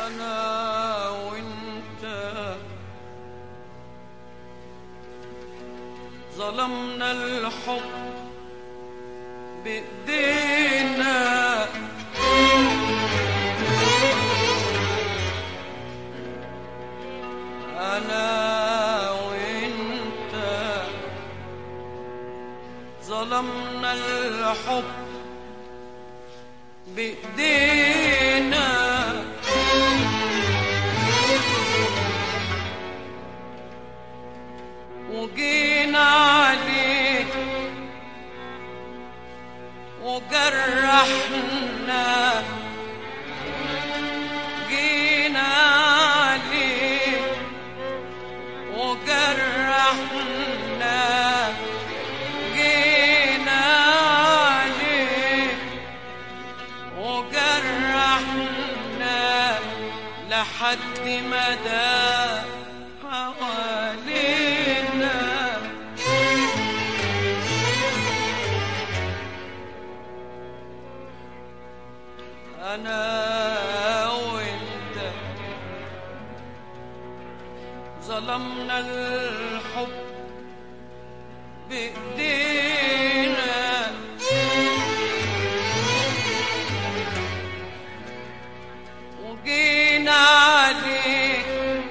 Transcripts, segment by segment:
أنا وأنت ظلمنا الحب بإيدينا أنا وأنت ظلمنا الحب بإيدينا وجينا عليك وجرحنا جينا عليك وجرحنا جينا عليك وجرحنا لحد ما دام حوالينا أنا وأنت ظلمنا الحب بإيدينا وجينا عليك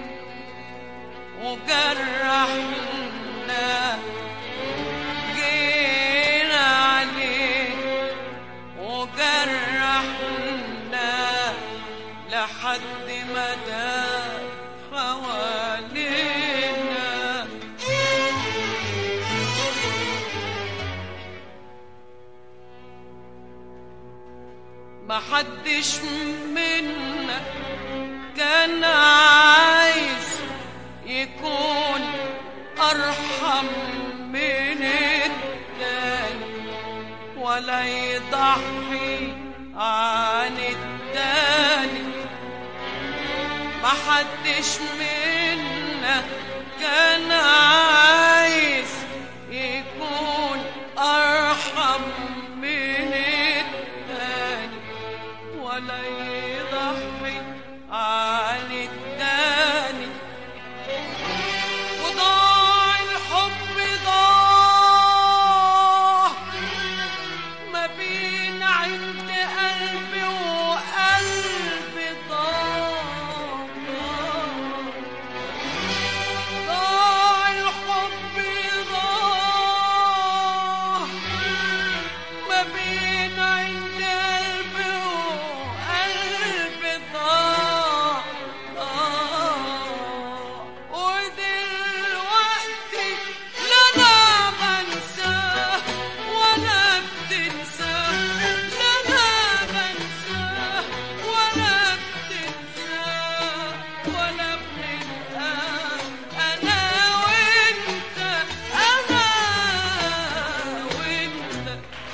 وجرحنا جينا عليك وجرحنا لحد ما دام حوالينا محدش منا كان عايز يكون أرحم من التاني ولا يضحي عن التاني محدش منا كان